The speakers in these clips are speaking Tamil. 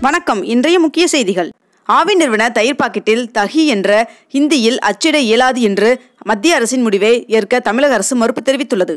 வணக்கம் இன்றைய முக்கிய செய்திகள் ஆவி நிறுவன தயிர் பாக்கெட்டில் தஹி என்ற ஹிந்தியில் அச்சிட இயலாது என்று மத்திய அரசின் முடிவை ஏற்க தமிழக அரசு மறுப்பு தெரிவித்துள்ளது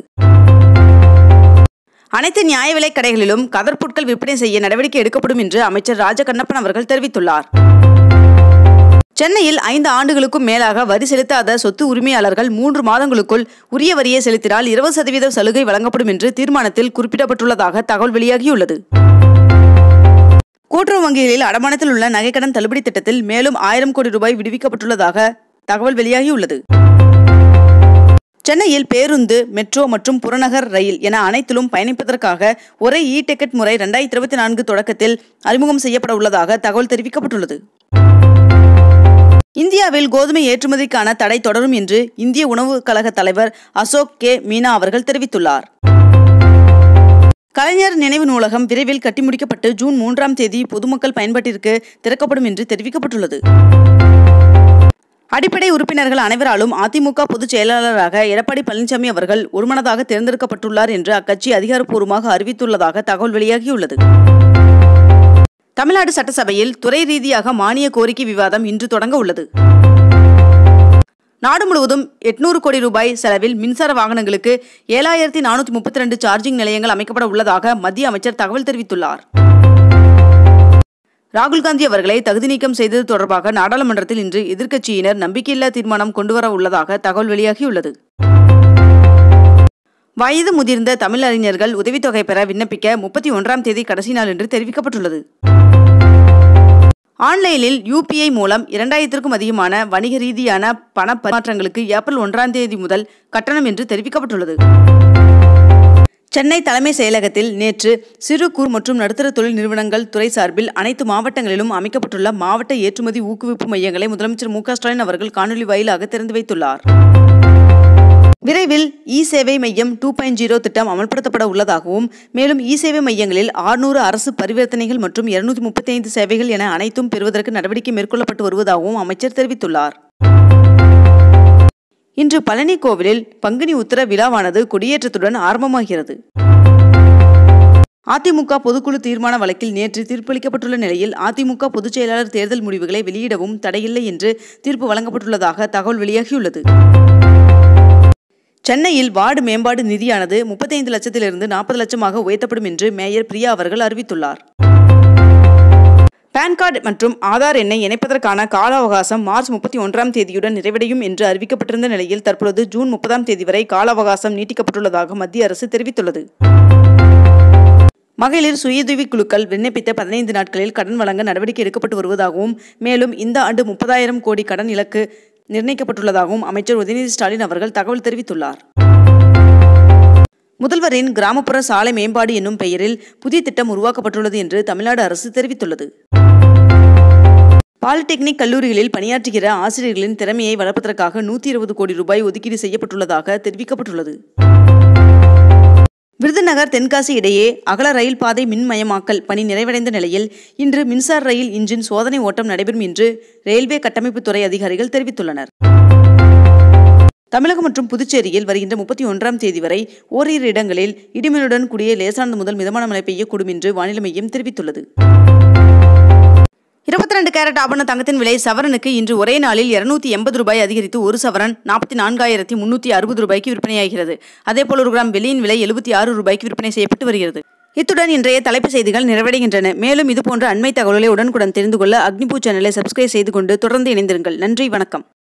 அனைத்து நியாய விலைக் கடைகளிலும் கதர் பொருட்கள் விற்பனை செய்ய நடவடிக்கை எடுக்கப்படும் என்று அமைச்சர் ராஜகண்ணப்பன் அவர்கள் தெரிவித்துள்ளார் சென்னையில் ஐந்து ஆண்டுகளுக்கும் மேலாக வரி செலுத்தாத சொத்து உரிமையாளர்கள் மூன்று மாதங்களுக்குள் உரிய வரியை செலுத்தினால் இருபது சதவீத சலுகை வழங்கப்படும் என்று தீர்மானத்தில் குறிப்பிடப்பட்டுள்ளதாக தகவல் வெளியாகியுள்ளது கூட்டுறவு வங்கிகளில் அடமானத்தில் உள்ள நகைக்கடன் தள்ளுபடி திட்டத்தில் மேலும் ஆயிரம் கோடி ரூபாய் விடுவிக்கப்பட்டுள்ளதாக தகவல் வெளியாகியுள்ளது சென்னையில் பேருந்து மெட்ரோ மற்றும் புறநகர் ரயில் என அனைத்திலும் பயணிப்பதற்காக ஒரே இ டிக்கெட் முறை ரெண்டாயிரத்தி இருபத்தி நான்கு தொடக்கத்தில் அறிமுகம் செய்யப்பட உள்ளதாக தகவல் தெரிவிக்கப்பட்டுள்ளது இந்தியாவில் கோதுமை ஏற்றுமதிக்கான தடை தொடரும் என்று இந்திய உணவுக் கழக தலைவர் அசோக் கே மீனா அவர்கள் தெரிவித்துள்ளார் கலைஞர் நினைவு நூலகம் விரைவில் கட்டி முடிக்கப்பட்டு ஜூன் மூன்றாம் தேதி பொதுமக்கள் பயன்பாட்டிற்கு திறக்கப்படும் என்று தெரிவிக்கப்பட்டுள்ளது அடிப்படை உறுப்பினர்கள் அனைவராலும் அதிமுக பொதுச் செயலாளராக எடப்பாடி பழனிசாமி அவர்கள் ஒருமனதாக தேர்ந்தெடுக்கப்பட்டுள்ளார் என்று அக்கட்சி அதிகாரப்பூர்வமாக அறிவித்துள்ளதாக தகவல் வெளியாகியுள்ளது தமிழ்நாடு சட்டசபையில் துறை ரீதியாக மானிய கோரிக்கை விவாதம் இன்று தொடங்க உள்ளது நாடு முழுவதும் எட்நூறு கோடி ரூபாய் செலவில் மின்சார வாகனங்களுக்கு ஏழாயிரத்தி நானூற்றி முப்பத்தி ரெண்டு சார்ஜிங் நிலையங்கள் அமைக்கப்பட உள்ளதாக மத்திய அமைச்சர் தகவல் தெரிவித்துள்ளார் ராகுல் காந்தி அவர்களை தகுதி நீக்கம் செய்தது தொடர்பாக நாடாளுமன்றத்தில் இன்று எதிர்க்கட்சியினர் நம்பிக்கையில்லா தீர்மானம் கொண்டுவர உள்ளதாக தகவல் வெளியாகியுள்ளது வயது முதிர்ந்த தமிழ் அறிஞர்கள் உதவித்தொகை பெற விண்ணப்பிக்க முப்பத்தி ஒன்றாம் தேதி கடைசி நாள் என்று தெரிவிக்கப்பட்டுள்ளது ஆன்லைனில் யூபிஐ மூலம் இரண்டாயிரத்திற்கும் அதிகமான வணிக ரீதியான பண பரிமாற்றங்களுக்கு ஏப்ரல் ஒன்றாம் தேதி முதல் கட்டணம் என்று தெரிவிக்கப்பட்டுள்ளது சென்னை தலைமை செயலகத்தில் நேற்று சிறு குறு மற்றும் நடுத்தர தொழில் நிறுவனங்கள் துறை சார்பில் அனைத்து மாவட்டங்களிலும் அமைக்கப்பட்டுள்ள மாவட்ட ஏற்றுமதி ஊக்குவிப்பு மையங்களை முதலமைச்சர் மு ஸ்டாலின் அவர்கள் காணொலி வாயிலாக திறந்து வைத்துள்ளார் விரைவில் இ சேவை மையம் டூ பாயிண்ட் ஜீரோ திட்டம் அமல்படுத்தப்பட உள்ளதாகவும் மேலும் இ சேவை மையங்களில் ஆறுநூறு அரசு பரிவர்த்தனைகள் மற்றும் இருநூத்தி முப்பத்தி ஐந்து சேவைகள் என அனைத்தும் பெறுவதற்கு நடவடிக்கை மேற்கொள்ளப்பட்டு வருவதாகவும் அமைச்சர் தெரிவித்துள்ளார் இன்று பழனி கோவிலில் பங்குனி உத்தர விழாவானது கொடியேற்றத்துடன் ஆரம்பமாகிறது அதிமுக பொதுக்குழு தீர்மான வழக்கில் நேற்று தீர்ப்பளிக்கப்பட்டுள்ள நிலையில் அதிமுக பொதுச் செயலாளர் தேர்தல் முடிவுகளை வெளியிடவும் தடையில்லை என்று தீர்ப்பு வழங்கப்பட்டுள்ளதாக தகவல் வெளியாகியுள்ளது சென்னையில் வார்டு மேம்பாடு நிதியானது முப்பத்தைந்து லட்சத்திலிருந்து நாற்பது லட்சமாக உயர்த்தப்படும் என்று மேயர் பிரியா அவர்கள் அறிவித்துள்ளார் பான் கார்டு மற்றும் ஆதார் எண்ணை இணைப்பதற்கான கால அவகாசம் மார்ச் முப்பத்தி ஒன்றாம் தேதியுடன் நிறைவடையும் என்று அறிவிக்கப்பட்டிருந்த நிலையில் தற்பொழுது ஜூன் முப்பதாம் தேதி வரை கால அவகாசம் நீட்டிக்கப்பட்டுள்ளதாக மத்திய அரசு தெரிவித்துள்ளது மகளிர் சுயதுவி குழுக்கள் விண்ணப்பித்த பதினைந்து நாட்களில் கடன் வழங்க நடவடிக்கை எடுக்கப்பட்டு வருவதாகவும் மேலும் இந்த ஆண்டு முப்பதாயிரம் கோடி கடன் இலக்கு நிர்ணயிக்கப்பட்டுள்ளதாகவும் அமைச்சர் உதயநிதி ஸ்டாலின் அவர்கள் தகவல் தெரிவித்துள்ளார் முதல்வரின் கிராமப்புற சாலை மேம்பாடு என்னும் பெயரில் புதிய திட்டம் உருவாக்கப்பட்டுள்ளது என்று தமிழ்நாடு அரசு தெரிவித்துள்ளது பாலிடெக்னிக் கல்லூரிகளில் பணியாற்றுகிற ஆசிரியர்களின் திறமையை வளர்ப்பதற்காக நூற்றி இருபது கோடி ரூபாய் ஒதுக்கீடு செய்யப்பட்டுள்ளதாக தெரிவிக்கப்பட்டுள்ளது விருதுநகர் தென்காசி இடையே அகல ரயில் பாதை மின்மயமாக்கல் பணி நிறைவடைந்த நிலையில் இன்று மின்சார ரயில் இன்ஜின் சோதனை ஓட்டம் நடைபெறும் என்று ரயில்வே கட்டமைப்புத்துறை அதிகாரிகள் தெரிவித்துள்ளனர் தமிழகம் மற்றும் புதுச்சேரியில் வருகின்ற முப்பத்தி ஒன்றாம் தேதி வரை ஓரிரு இடங்களில் இடிமின்னுடன் கூடிய லேசானது முதல் மிதமான மழை பெய்யக்கூடும் என்று வானிலை மையம் தெரிவித்துள்ளது இருபத்தி ரெண்டு கேரட் ஆபண தங்கத்தின் விலை சவரனுக்கு இன்று ஒரே நாளில் இருநூத்தி எண்பது ரூபாய் அதிகரித்து ஒரு சவரன் நாற்பத்தி நான்காயிரத்தி முன்னூற்றி அறுபது ரூபாய்க்கு விற்பனையாகிறது அதேபோல் ஒரு கிராம் வெள்ளியின் விலை எழுபத்தி ஆறு ரூபாய்க்கு விற்பனை செய்யப்பட்டு வருகிறது இத்துடன் இன்றைய தலைப்பு செய்திகள் நிறைவடைகின்றன மேலும் இதுபோன்ற அண்மை தகவல்களை உடனுக்குடன் தெரிந்து கொள்ள அக்னிபூ சேனலை சப்ஸ்கிரைப் செய்து கொண்டு தொடர்ந்து இணைந்திருங்கள் நன்றி வணக்கம்